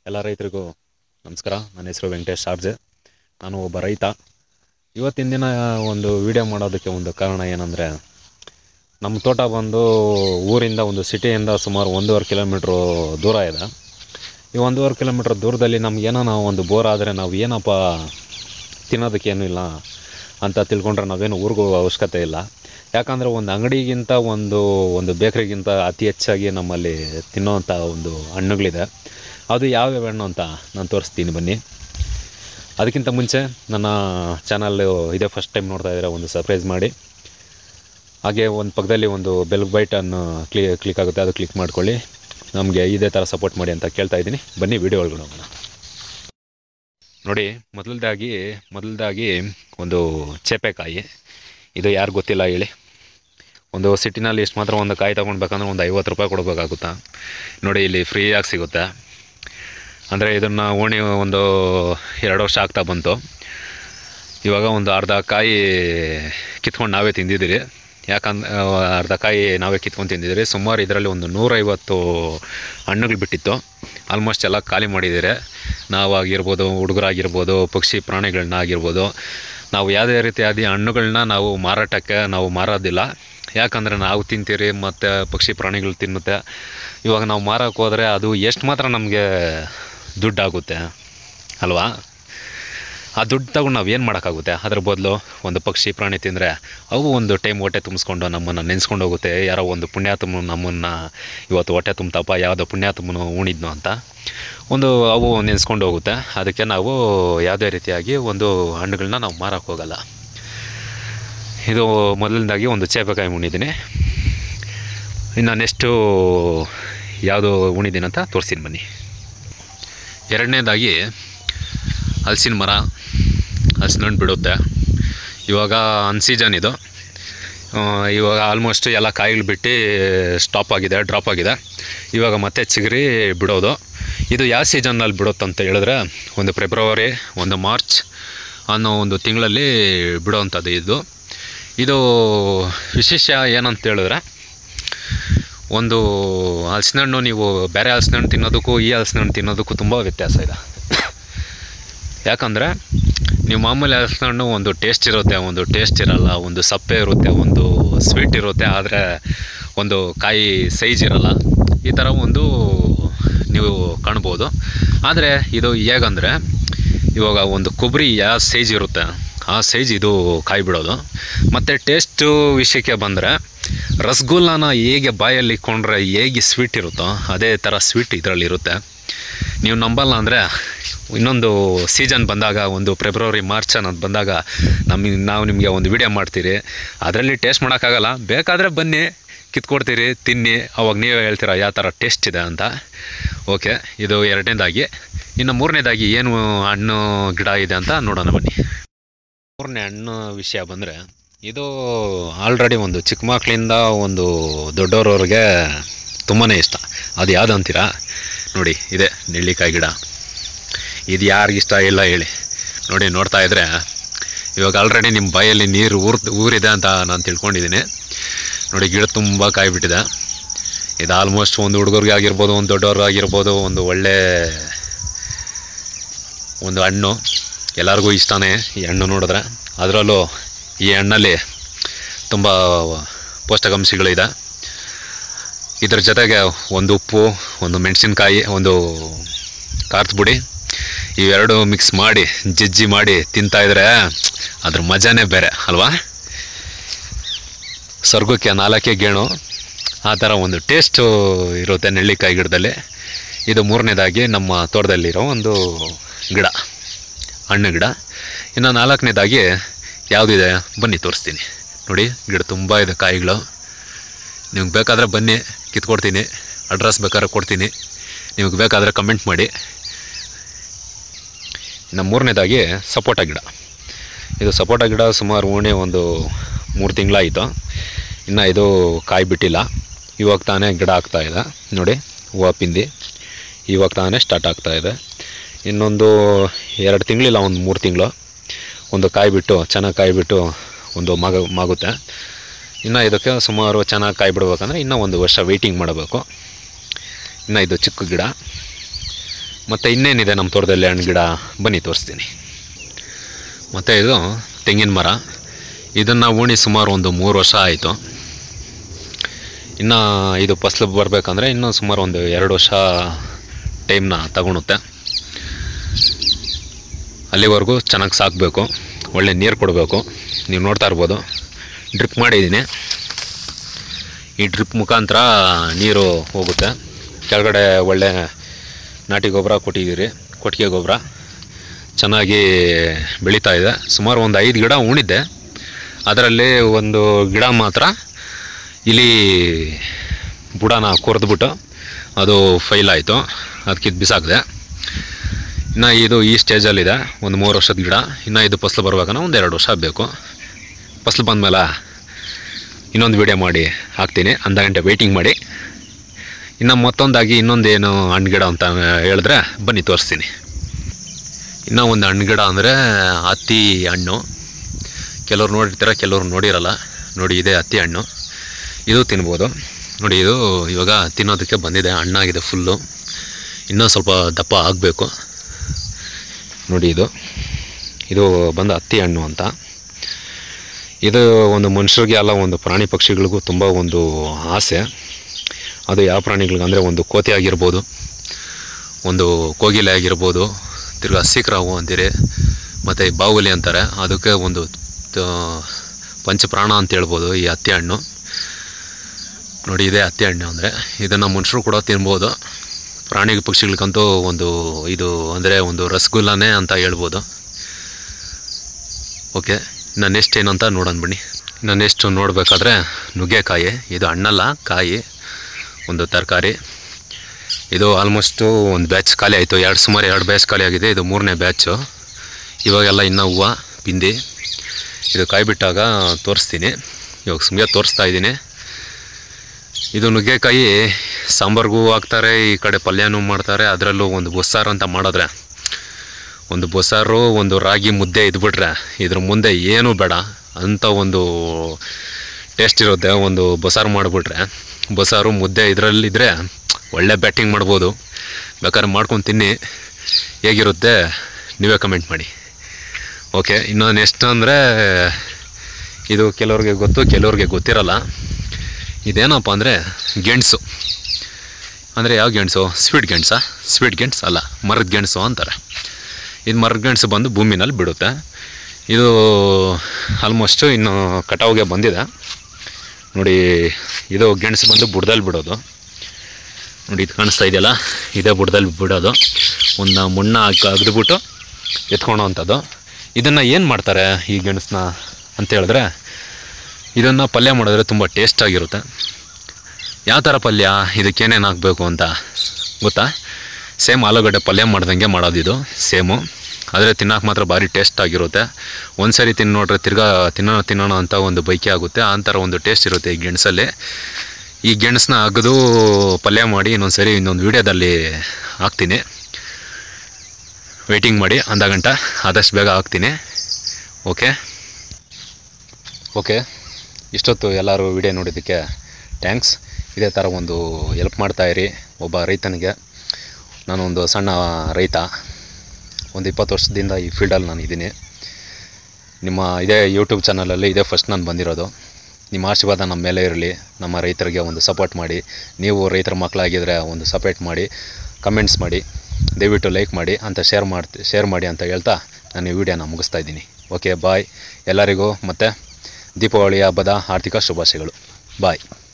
ಎಲ್ಲ ರೈತರಿಗೂ ನಮಸ್ಕಾರ ನನ್ನ ಹೆಸರು ವೆಂಕಟೇಶ್ ಶಾರ್ಜೆ ನಾನು ಒಬ್ಬ ರೈತ ಇವತ್ತಿನ ದಿನ ಒಂದು ವಿಡಿಯೋ ಮಾಡೋದಕ್ಕೆ ಒಂದು ಕಾರಣ ಏನಂದರೆ ನಮ್ಮ ತೋಟ ಬಂದು ಊರಿಂದ ಒಂದು ಸಿಟಿಯಿಂದ ಸುಮಾರು ಒಂದೂವರೆ ಕಿಲೋಮೀಟ್ರು ದೂರ ಇದೆ ಈ ಒಂದೂವರೆ ಕಿಲೋಮೀಟ್ರ್ ದೂರದಲ್ಲಿ ನಮಗೇನೋ ನಾವು ಒಂದು ಬೋರ್ ಆದರೆ ನಾವು ಏನಪ್ಪ ತಿನ್ನೋದಕ್ಕೇನು ಇಲ್ಲ ಅಂತ ತಿಳ್ಕೊಂಡ್ರೆ ನಾವೇನು ಊರಿಗೆ ಹೋಗೋ ಅವಶ್ಯಕತೆ ಇಲ್ಲ ಯಾಕಂದರೆ ಒಂದು ಅಂಗಡಿಗಿಂತ ಒಂದು ಒಂದು ಬೇಕ್ರಿಗಿಂತ ಅತಿ ಹೆಚ್ಚಾಗಿ ನಮ್ಮಲ್ಲಿ ತಿನ್ನೋವಂಥ ಒಂದು ಹಣ್ಣುಗಳಿದೆ ಅದು ಯಾವ್ಯಾವ ಹಣ್ಣು ಅಂತ ನಾನು ತೋರಿಸ್ತೀನಿ ಬನ್ನಿ ಅದಕ್ಕಿಂತ ಮುಂಚೆ ನನ್ನ ಚಾನಲ್ಲು ಇದೇ ಫಸ್ಟ್ ಟೈಮ್ ನೋಡ್ತಾ ಇದ್ದರೆ ಒಂದು ಸರ್ಪ್ರೈಸ್ ಮಾಡಿ ಹಾಗೆ ಒಂದು ಪಕ್ಕದಲ್ಲಿ ಒಂದು ಬೆಲ್ ಬೈಟನ್ನು ಕ್ಲಿ ಕ್ಲಿಕ್ ಆಗುತ್ತೆ ಅದು ಕ್ಲಿಕ್ ಮಾಡ್ಕೊಳ್ಳಿ ನಮಗೆ ಇದೇ ಥರ ಸಪೋರ್ಟ್ ಮಾಡಿ ಅಂತ ಕೇಳ್ತಾ ಇದ್ದೀನಿ ಬನ್ನಿ ವಿಡಿಯೋ ಒಳಗಡೆ ಹೋಗೋಣ ನೋಡಿ ಮೊದಲದಾಗಿ ಮೊದಲದಾಗಿ ಒಂದು ಚೇಪೆಕಾಯಿ ಇದು ಯಾರು ಗೊತ್ತಿಲ್ಲ ಹೇಳಿ ಒಂದು ಸಿಟಿನಲ್ಲಿ ಇಷ್ಟು ಮಾತ್ರ ಒಂದು ಕಾಯಿ ತೊಗೊಳ್ಬೇಕಂದ್ರೆ ಒಂದು ಐವತ್ತು ರೂಪಾಯಿ ಕೊಡಬೇಕಾಗುತ್ತಾ ನೋಡಿ ಇಲ್ಲಿ ಫ್ರೀಯಾಗಿ ಸಿಗುತ್ತೆ ಅಂದರೆ ಇದನ್ನು ಓಣಿ ಒಂದು ಎರಡು ವರ್ಷ ಆಗ್ತಾ ಬಂತು ಇವಾಗ ಒಂದು ಅರ್ಧ ಕಾಯಿ ಕಿತ್ಕೊಂಡು ನಾವೇ ತಿಂದಿದ್ದೀರಿ ಯಾಕಂದ್ರೆ ಅರ್ಧ ಕಾಯಿ ನಾವೇ ಕಿತ್ಕೊಂಡು ತಿಂದಿದ್ದೀರಿ ಸುಮಾರು ಇದರಲ್ಲಿ ಒಂದು ನೂರೈವತ್ತು ಹಣ್ಣುಗಳು ಬಿಟ್ಟಿತ್ತು ಆಲ್ಮೋಸ್ಟ್ ಎಲ್ಲ ಖಾಲಿ ಮಾಡಿದ್ದೀರಿ ನಾವಾಗಿರ್ಬೋದು ಹುಡುಗರಾಗಿರ್ಬೋದು ಪಕ್ಷಿ ಪ್ರಾಣಿಗಳನ್ನ ಆಗಿರ್ಬೋದು ನಾವು ಯಾವುದೇ ರೀತಿಯಾದ ಹಣ್ಣುಗಳನ್ನ ನಾವು ಮಾರಾಟಕ್ಕೆ ನಾವು ಮಾರೋದಿಲ್ಲ ಯಾಕಂದರೆ ನಾವು ತಿಂತೀರಿ ಮತ್ತು ಪಕ್ಷಿ ಪ್ರಾಣಿಗಳು ತಿನ್ನುತ್ತೆ ಇವಾಗ ನಾವು ಮಾರೋಕ್ಕೆ ಹೋದರೆ ಅದು ಎಷ್ಟು ಮಾತ್ರ ನಮಗೆ ದುಡ್ಡಾಗುತ್ತೆ ಅಲ್ವಾ ಆ ದುಡ್ಡು ತಗೊಂಡು ನಾವು ಏನು ಮಾಡೋಕ್ಕಾಗುತ್ತೆ ಅದ್ರ ಬದಲು ಒಂದು ಪಕ್ಷಿ ಪ್ರಾಣಿ ತಿಂದರೆ ಅವು ಒಂದು ಟೈಮ್ ಹೊಟ್ಟೆ ತುಂಬಿಸ್ಕೊಂಡು ನಮ್ಮನ್ನು ನೆನೆಸ್ಕೊಂಡು ಹೋಗುತ್ತೆ ಯಾರೋ ಒಂದು ಪುಣ್ಯಾತ್ಮ ನಮ್ಮನ್ನು ಇವತ್ತು ಹೊಟ್ಟೆ ತುಂಬ್ತಪ್ಪ ಯಾವುದೋ ಪುಣ್ಯಾತ್ಮನು ಉಣಿದ್ನು ಅಂತ ಒಂದು ಅವು ನೆನೆಸ್ಕೊಂಡು ಹೋಗುತ್ತೆ ಅದಕ್ಕೆ ನಾವು ಯಾವುದೇ ರೀತಿಯಾಗಿ ಒಂದು ಹಣ್ಣುಗಳನ್ನ ನಾವು ಮಾರೋಕ್ಕೆ ಹೋಗಲ್ಲ ಇದು ಮೊದಲನೇದಾಗಿ ಒಂದು ಚೇಪೆಕಾಯಿ ಉಣಿದ್ದೀನಿ ಇನ್ನು ನೆಕ್ಸ್ಟು ಯಾವುದು ಉಣಿದ್ದೀನಿ ಅಂತ ತೋರಿಸ್ತೀನಿ ಬನ್ನಿ ಎರಡನೇದಾಗಿ ಹಲಸಿನ ಮರ ಹಲಸಿನ ಹಣ್ಣು ಬಿಡುತ್ತೆ ಇವಾಗ ಅನ್ಸೀಸನ್ ಇದು ಆ, ಇವಾಗ ಆಲ್ಮೋಸ್ಟ್ ಎಲ್ಲ ಕಾಯಿಗಳು ಬಿಟ್ಟು ಸ್ಟಾಪ್ ಆಗಿದೆ ಡ್ರಾಪ್ ಆಗಿದೆ ಇವಾಗ ಮತ್ತೆ ಚಿಗುರಿ ಬಿಡೋದು ಇದು ಯಾವ ಸೀಸನ್ನಲ್ಲಿ ಬಿಡುತ್ತೆ ಅಂತ ಹೇಳಿದ್ರೆ ಒಂದು ಫೆಬ್ರವರಿ ಒಂದು ಮಾರ್ಚ್ ಅನ್ನೋ ಒಂದು ತಿಂಗಳಲ್ಲಿ ಬಿಡೋವಂಥದ್ದು ಇದು ಇದು ವಿಶೇಷ ಏನಂತ ಹೇಳಿದ್ರೆ ಒಂದು ಹಲಸಿನ ಹಣ್ಣು ನೀವು ಬೇರೆ ಹಲಸಿನ ಹಣ್ಣು ತಿನ್ನೋದಕ್ಕೂ ಈ ಹಲಸಿನ ಹಣ್ಣು ತಿನ್ನೋದಕ್ಕೂ ತುಂಬ ವ್ಯತ್ಯಾಸ ಇದೆ ಯಾಕಂದರೆ ನೀವು ಮಾಮೂಲಿ ಹಲಸಿನ ಹಣ್ಣು ಒಂದು ಟೇಸ್ಟ್ ಇರುತ್ತೆ ಒಂದು ಟೇಸ್ಟ್ ಇರಲ್ಲ ಒಂದು ಸಪ್ಪೆ ಇರುತ್ತೆ ಒಂದು ಸ್ವೀಟ್ ಇರುತ್ತೆ ಆದರೆ ಒಂದು ಕಾಯಿ ಸೈಜ್ ಇರಲ್ಲ ಈ ಥರ ಒಂದು ನೀವು ಕಾಣ್ಬೋದು ಆದರೆ ಇದು ಹೇಗಂದರೆ ಇವಾಗ ಒಂದು ಕೊಬ್ಬರಿ ಯಾವ ಸೈಜ್ ಇರುತ್ತೆ ಆ ಸೈಜ್ ಇದು ಕಾಯಿ ಬಿಡೋದು ಮತ್ತು ಟೇಸ್ಟು ವಿಷಯಕ್ಕೆ ಬಂದರೆ ರಸಗುಲ್ಲನ ಹೇಗೆ ಬಾಯಲ್ಲಿ ಇಕ್ಕೊಂಡ್ರೆ ಹೇಗೆ ಸ್ವೀಟ್ ಇರುತ್ತೋ ಅದೇ ಥರ ಸ್ವೀಟ್ ಇದರಲ್ಲಿ ಇರುತ್ತೆ ನೀವು ನಂಬಲ್ಲ ಅಂದರೆ ಇನ್ನೊಂದು ಸೀಸನ್ ಬಂದಾಗ ಒಂದು ಫೆಬ್ರವರಿ ಮಾರ್ಚ್ ಅನ್ನೋದು ಬಂದಾಗ ನಮಗೆ ನಾವು ನಿಮಗೆ ಒಂದು ವಿಡಿಯೋ ಮಾಡ್ತೀರಿ ಅದರಲ್ಲಿ ಟೇಸ್ಟ್ ಮಾಡೋಕ್ಕಾಗಲ್ಲ ಬೇಕಾದರೆ ಬನ್ನಿ ಕಿತ್ಕೊಡ್ತೀರಿ ತಿನ್ನಿ ಅವಾಗ ನೀವೇ ಹೇಳ್ತೀರಾ ಯಾವ ಥರ ಟೇಸ್ಟ್ ಇದೆ ಅಂತ ಓಕೆ ಇದು ಎರಡನೇದಾಗಿ ಇನ್ನು ಮೂರನೇದಾಗಿ ಏನು ಹಣ್ಣು ಗಿಡ ಇದೆ ಅಂತ ನೋಡೋಣ ಬನ್ನಿ ಮೂರನೇ ಹಣ್ಣು ವಿಷಯ ಬಂದರೆ ಇದು ಆಲ್ರೆಡಿ ಒಂದು ಚಿಕ್ಕ ಮಕ್ಕಳಿಂದ ಒಂದು ದೊಡ್ಡವ್ರವ್ರಿಗೆ ತುಂಬಾ ಇಷ್ಟ ಅದು ಯಾವುದು ಅಂತೀರಾ ನೋಡಿ ಇದೆ ನೆಲ್ಲಿಕಾಯಿ ಗಿಡ ಇದು ಯಾರಿಗಿಷ್ಟ ಇಲ್ಲ ಹೇಳಿ ನೋಡಿ ನೋಡ್ತಾ ಇದ್ದರೆ ಇವಾಗ ಆಲ್ರೆಡಿ ನಿಮ್ಮ ಬಾಯಲ್ಲಿ ನೀರು ಊರ್ ಊರಿದೆ ಅಂತ ನಾನು ತಿಳ್ಕೊಂಡಿದ್ದೀನಿ ನೋಡಿ ಗಿಡ ತುಂಬ ಕಾಯಿ ಬಿಟ್ಟಿದೆ ಇದು ಆಲ್ಮೋಸ್ಟ್ ಒಂದು ಹುಡುಗರಿಗೆ ಆಗಿರ್ಬೋದು ಒಂದು ದೊಡ್ಡವ್ರಿಗೆ ಆಗಿರ್ಬೋದು ಒಂದು ಒಳ್ಳೆ ಒಂದು ಹಣ್ಣು ಎಲ್ಲರಿಗೂ ಇಷ್ಟನೇ ಈ ಹಣ್ಣು ನೋಡಿದ್ರೆ ಅದರಲ್ಲೂ ಈ ಹಣ್ಣಲ್ಲಿ ತುಂಬ ಪೌಷ್ಟಿಕಾಂಶಗಳಿದೆ ಇದ್ರ ಜೊತೆಗೆ ಒಂದು ಉಪ್ಪು ಒಂದು ಮೆಣಸಿನ್ಕಾಯಿ ಒಂದು ಖಾರದ ಪುಡಿ ಇವೆರಡು ಮಿಕ್ಸ್ ಮಾಡಿ ಜಜ್ಜಿ ಮಾಡಿ ತಿಂತಾಯಿದ್ರೆ ಅದ್ರ ಮಜಾನೇ ಬೇರೆ ಅಲ್ವಾ ಸ್ವರ್ಗಕ್ಕೆ ನಾಲ್ಕೇ ಗೇಣು ಆ ಥರ ಒಂದು ಟೇಸ್ಟು ಇರುತ್ತೆ ನೆಲ್ಲಿಕಾಯಿ ಗಿಡದಲ್ಲಿ ಇದು ಮೂರನೇದಾಗಿ ನಮ್ಮ ತೋಟದಲ್ಲಿರೋ ಒಂದು ಗಿಡ ಹಣ್ಣು ಗಿಡ ಇನ್ನು ನಾಲ್ಕನೇದಾಗಿ ಯಾವುದಿದೆ ಬನ್ನಿ ತೋರಿಸ್ತೀನಿ ನೋಡಿ ಗಿಡ ತುಂಬ ಇದೆ ಕಾಯಿಗಳು ನಿಮ್ಗೆ ಬೇಕಾದರೆ ಬನ್ನಿ ಕಿತ್ಕೊಡ್ತೀನಿ ಅಡ್ರೆಸ್ ಬೇಕಾದ್ರೆ ಕೊಡ್ತೀನಿ ನಿಮಗೆ ಬೇಕಾದರೆ ಕಮೆಂಟ್ ಮಾಡಿ ಇನ್ನು ಮೂರನೇದಾಗಿ ಸಪೋಟ ಗಿಡ ಇದು ಸಪೋಟ ಗಿಡ ಸುಮಾರು ಓಣಿ ಒಂದು ಮೂರು ತಿಂಗಳಾಯಿತು ಇನ್ನು ಇದು ಕಾಯಿ ಬಿಟ್ಟಿಲ್ಲ ಇವಾಗ ತಾನೇ ಗಿಡ ಆಗ್ತಾ ಇದೆ ನೋಡಿ ಹೂವು ಪಿಂದಿ ಇವಾಗ ತಾನೇ ಸ್ಟಾರ್ಟ್ ಆಗ್ತಾ ಇದೆ ಇನ್ನೊಂದು ಎರಡು ತಿಂಗಳಿಲ್ಲ ಒಂದು ಮೂರು ತಿಂಗಳು ಒಂದು ಕಾಯಿ ಬಿಟ್ಟು ಚೆನ್ನಾಗಿ ಕಾಯಿ ಬಿಟ್ಟು ಒಂದು ಮಗ ಮಾಗುತ್ತೆ ಇನ್ನು ಇದಕ್ಕೆ ಸುಮಾರು ಚೆನ್ನಾಗಿ ಕಾಯಿ ಬಿಡ್ಬೇಕಂದ್ರೆ ಇನ್ನೂ ಒಂದು ವರ್ಷ ವೆಯ್ಟಿಂಗ್ ಮಾಡಬೇಕು ಇನ್ನು ಇದು ಚಿಕ್ಕ ಗಿಡ ಮತ್ತು ಇನ್ನೇನಿದೆ ನಮ್ಮ ತೋಟದಲ್ಲಿ ಹಣ್ಣು ಗಿಡ ಬನ್ನಿ ತೋರಿಸ್ತೀನಿ ಮತ್ತು ಇದು ತೆಂಗಿನ ಮರ ಇದನ್ನು ಉಣಿ ಸುಮಾರು ಒಂದು ಮೂರು ವರ್ಷ ಆಯಿತು ಇನ್ನು ಇದು ಫಸಲು ಬರಬೇಕಂದ್ರೆ ಇನ್ನೂ ಸುಮಾರು ಒಂದು ಎರಡು ವರ್ಷ ಟೈಮ್ನ ತಗೊಳುತ್ತೆ ಅಲ್ಲಿವರೆಗೂ ಚೆನ್ನಾಗಿ ಸಾಕಬೇಕು ಒಳ್ಳೆ ನೀರು ಕೊಡಬೇಕು ನೀವು ನೋಡ್ತಾ ಇರ್ಬೋದು ಡ್ರಿಪ್ ಮಾಡಿದ್ದೀನಿ ಈ ಡ್ರಿಪ್ ಮುಖಾಂತರ ನೀರು ಹೋಗುತ್ತೆ ಕೆಳಗಡೆ ಒಳ್ಳೆ ನಾಟಿ ಗೊಬ್ಬರ ಕೊಟ್ಟಿದ್ದೀರಿ ಕೊಟ್ಟಿಗೆ ಗೊಬ್ಬರ ಚೆನ್ನಾಗಿ ಬೆಳೀತಾ ಇದೆ ಸುಮಾರು ಒಂದು ಐದು ಗಿಡ ಉಣಿದ್ದೆ ಅದರಲ್ಲಿ ಒಂದು ಗಿಡ ಮಾತ್ರ ಇಲಿ ಬುಡನ ಕೊರೆದ್ಬಿಟ್ಟು ಅದು ಫೈಲ್ ಆಯಿತು ಅದಕ್ಕೆ ಇದು ಬಿಸಾಕಿದೆ ಇನ್ನು ಇದು ಈ ಸ್ಟೇಜಲ್ಲಿದೆ ಒಂದು ಮೂರು ವರ್ಷದ ಗಿಡ ಇನ್ನು ಇದು ಫಸಲು ಬರ್ಬೇಕನ್ನ ಒಂದು ಎರಡು ವರ್ಷ ಬೇಕು ಫಸಲು ಬಂದಮೇಲೆ ಇನ್ನೊಂದು ವಿಡಿಯೋ ಮಾಡಿ ಹಾಕ್ತೀನಿ ಅಂದ ಗಂಟೆ ವೆಯ್ಟಿಂಗ್ ಮಾಡಿ ಇನ್ನು ಮತ್ತೊಂದಾಗಿ ಇನ್ನೊಂದೇನು ಹಣ್ಣು ಗಿಡ ಅಂತ ಹೇಳಿದ್ರೆ ಬನ್ನಿ ತೋರಿಸ್ತೀನಿ ಇನ್ನೂ ಒಂದು ಹಣ್ಣು ಗಿಡ ಅಂದರೆ ಹತ್ತಿ ಹಣ್ಣು ಕೆಲವ್ರು ನೋಡಿರ್ತಾರೆ ಕೆಲವ್ರು ನೋಡಿರಲ್ಲ ನೋಡಿ ಇದೆ ಹತ್ತಿ ಹಣ್ಣು ಇದು ತಿನ್ಬೋದು ನೋಡಿ ಇದು ಇವಾಗ ತಿನ್ನೋದಕ್ಕೆ ಬಂದಿದೆ ಹಣ್ಣಾಗಿದೆ ಫುಲ್ಲು ಇನ್ನೂ ಸ್ವಲ್ಪ ದಪ್ಪ ಆಗಬೇಕು ನೋಡಿ ಇದು ಇದು ಬಂದು ಹತ್ತಿ ಹಣ್ಣು ಅಂತ ಇದು ಒಂದು ಮನುಷ್ಯರಿಗೆ ಅಲ್ಲ ಒಂದು ಪ್ರಾಣಿ ಪಕ್ಷಿಗಳಿಗೂ ತುಂಬ ಒಂದು ಆಸೆ ಅದು ಯಾವ ಪ್ರಾಣಿಗಳಿಗೆ ಅಂದರೆ ಒಂದು ಕೋತಿ ಆಗಿರ್ಬೋದು ಒಂದು ಕೋಗಿಲೆ ಆಗಿರ್ಬೋದು ತಿರ್ಗಿ ಹಸಿಕ್ರಾವು ಅಂತೀರಿ ಮತ್ತು ಬಾಹುಲಿ ಅಂತಾರೆ ಅದಕ್ಕೆ ಒಂದು ತ- ಪಂಚಪ್ರಾಣ ಅಂತ ಹೇಳ್ಬೋದು ಈ ಹತ್ತಿ ಹಣ್ಣು ನೋಡಿ ಇದೆ ಹತ್ತಿ ಹಣ್ಣು ಅಂದರೆ ಇದನ್ನು ಮನುಷ್ಯರು ಕೂಡ ತಿನ್ಬೋದು ಪ್ರಾಣಿ ಪಕ್ಷಿಗಳಿಗಂತೂ ಒಂದು ಇದು ಅಂದರೆ ಒಂದು ರಸಗುಲ್ಲನೇ ಅಂತ ಹೇಳ್ಬೋದು ಓಕೆ ಇನ್ನು ನೆಕ್ಸ್ಟ್ ಏನಂತ ನೋಡೋಣ ಬನ್ನಿ ಇನ್ನು ನೆಕ್ಸ್ಟ್ ನೋಡಬೇಕಾದ್ರೆ ನುಗ್ಗೆಕಾಯಿ ಇದು ಹಣ್ಣಲ್ಲ ಕಾಯಿ ಒಂದು ತರಕಾರಿ ಇದು ಆಲ್ಮೋಸ್ಟು ಒಂದು ಬ್ಯಾಚ್ ಖಾಲಿ ಆಯಿತು ಎರಡು ಸುಮಾರು ಎರಡು ಬ್ಯಾಚ್ ಖಾಲಿ ಆಗಿದೆ ಇದು ಮೂರನೇ ಬ್ಯಾಚು ಇವಾಗೆಲ್ಲ ಇನ್ನೂ ಹೂವು ಬಿಂದಿ ಇದು ಕಾಯಿ ಬಿಟ್ಟಾಗ ತೋರಿಸ್ತೀನಿ ಇವಾಗ ಸುಮ್ಮನೆ ತೋರಿಸ್ತಾ ಇದ್ದೀನಿ ಇದು ನುಗ್ಗೆಕಾಯಿ ಸಾಂಬಾರ್ಗೂ ಹಾಕ್ತಾರೆ ಈ ಕಡೆ ಪಲ್ಯನೂ ಮಾಡ್ತಾರೆ ಅದರಲ್ಲೂ ಒಂದು ಬಸ್ಸಾರು ಅಂತ ಮಾಡಿದ್ರೆ ಒಂದು ಬಸ್ಸಾರು ಒಂದು ರಾಗಿ ಮುದ್ದೆ ಇದ್ಬಿಟ್ರೆ ಇದ್ರ ಮುಂದೆ ಏನೂ ಬೇಡ ಅಂಥ ಒಂದು ಟೇಸ್ಟ್ ಇರುತ್ತೆ ಒಂದು ಬಸ್ಸಾರು ಮಾಡಿಬಿಟ್ರೆ ಬಸ್ಸಾರು ಮುದ್ದೆ ಇದರಲ್ಲಿದ್ದರೆ ಒಳ್ಳೆ ಬ್ಯಾಟಿಂಗ್ ಮಾಡ್ಬೋದು ಬೇಕಾದ್ರೆ ಮಾಡ್ಕೊಂಡು ತಿನ್ನಿ ಹೇಗಿರುತ್ತೆ ನೀವೇ ಕಮೆಂಟ್ ಮಾಡಿ ಓಕೆ ಇನ್ನು ನೆಕ್ಸ್ಟ್ ಅಂದರೆ ಇದು ಕೆಲವ್ರಿಗೆ ಗೊತ್ತು ಕೆಲವ್ರಿಗೆ ಗೊತ್ತಿರಲ್ಲ ಇದೇನಪ್ಪ ಅಂದರೆ ಗೆಣಸು ಅಂದರೆ ಯಾವ ಗೆಣಸು ಸ್ವೀಟ್ ಗೆಣಸ ಸ್ವೀಟ್ ಗೆಣಸು ಅಲ್ಲ ಮರದ ಗೆಣಸು ಅಂತಾರೆ ಇದು ಮರದ ಗೆಣಸು ಬಂದು ಭೂಮಿನಲ್ಲಿ ಬಿಡುತ್ತೆ ಇದು ಆಲ್ಮೋಸ್ಟು ಇನ್ನು ಕಟಾವಿಗೆ ಬಂದಿದೆ ನೋಡಿ ಇದು ಗೆಣಸು ಬಂದು ಬುಡದಲ್ಲಿ ಬಿಡೋದು ನೋಡಿ ಇದು ಕಾಣಿಸ್ತಾ ಇದೆಯಲ್ಲ ಇದೇ ಬುಡದಲ್ಲಿ ಬಿಡೋದು ಒಂದು ಮಣ್ಣು ಹಾಕಿ ಅಗ್ದುಬಿಟ್ಟು ಎತ್ಕೊಳೋ ಅಂಥದ್ದು ಇದನ್ನು ಏನು ಮಾಡ್ತಾರೆ ಈ ಗೆಣಸನ್ನ ಅಂತ ಹೇಳಿದ್ರೆ ಇದನ್ನು ಪಲ್ಯ ಮಾಡಿದ್ರೆ ತುಂಬ ಟೇಸ್ಟಾಗಿರುತ್ತೆ ಯಾವ ಥರ ಪಲ್ಯ ಇದಕ್ಕೆ ಏನೇನು ಹಾಕಬೇಕು ಅಂತ ಗೊತ್ತಾ ಸೇಮ್ ಆಲೂಗಡ್ಡೆ ಪಲ್ಯ ಮಾಡ್ದಂಗೆ ಮಾಡೋದು ಇದು ಸೇಮು ಆದರೆ ತಿನ್ನೋಕೆ ಮಾತ್ರ ಭಾರಿ ಟೇಸ್ಟ್ ಆಗಿರುತ್ತೆ ಒಂದು ಸರಿ ತಿಂದು ನೋಡ್ರೆ ತಿರ್ಗಾ ತಿನ್ನೋಣ ತಿನ್ನೋಣ ಅಂತ ಒಂದು ಬೈಕೆ ಆಗುತ್ತೆ ಆ ಥರ ಒಂದು ಟೇಸ್ಟ್ ಇರುತ್ತೆ ಈ ಗೆಣಸಲ್ಲಿ ಈ ಗೆಣಸನ್ನ ಅಗದು ಪಲ್ಯ ಮಾಡಿ ಇನ್ನೊಂದು ಸರಿ ಇನ್ನೊಂದು ವೀಡಿಯೋದಲ್ಲಿ ಹಾಕ್ತೀನಿ ವೆಯ್ಟಿಂಗ್ ಮಾಡಿ ಅಂದ ಗಂಟ ಆದಷ್ಟು ಬೇಗ ಹಾಕ್ತೀನಿ ಓಕೆ ಓಕೆ ಇಷ್ಟೊತ್ತು ಎಲ್ಲರೂ ವಿಡಿಯೋ ನೋಡಿದ್ದಕ್ಕೆ ಥ್ಯಾಂಕ್ಸ್ ಇದೇ ಥರ ಒಂದು ಎಲ್ಪ್ ಮಾಡ್ತಾಯಿರಿ ಒಬ್ಬ ರೈತನಿಗೆ ನಾನೊಂದು ಸಣ್ಣ ರೈತ ಒಂದು ಇಪ್ಪತ್ತು ವರ್ಷದಿಂದ ಈ ಫೀಲ್ಡಲ್ಲಿ ನಾನು ಇದ್ದೀನಿ ನಿಮ್ಮ ಇದೇ ಯೂಟ್ಯೂಬ್ ಚಾನಲಲ್ಲಿ ಇದೇ ಫಸ್ಟ್ ನಾನು ಬಂದಿರೋದು ನಿಮ್ಮ ಆಶೀರ್ವಾದ ನಮ್ಮ ಮೇಲೆ ಇರಲಿ ನಮ್ಮ ರೈತರಿಗೆ ಒಂದು ಸಪೋರ್ಟ್ ಮಾಡಿ ನೀವು ರೈತರ ಮಕ್ಕಳಾಗಿದ್ದರೆ ಒಂದು ಸಪೋರ್ಟ್ ಮಾಡಿ ಕಮೆಂಟ್ಸ್ ಮಾಡಿ ದಯವಿಟ್ಟು ಲೈಕ್ ಮಾಡಿ ಅಂತ ಶೇರ್ ಮಾಡ್ತಿ ಶೇರ್ ಮಾಡಿ ಅಂತ ಹೇಳ್ತಾ ನಾನು ಈ ವಿಡಿಯೋನ ಮುಗಿಸ್ತಾ ಇದ್ದೀನಿ ಓಕೆ ಬಾಯ್ ಎಲ್ಲರಿಗೂ ಮತ್ತು ದೀಪಾವಳಿ ಹಬ್ಬದ ಆರ್ಥಿಕ ಶುಭಾಶಯಗಳು ಬಾಯ್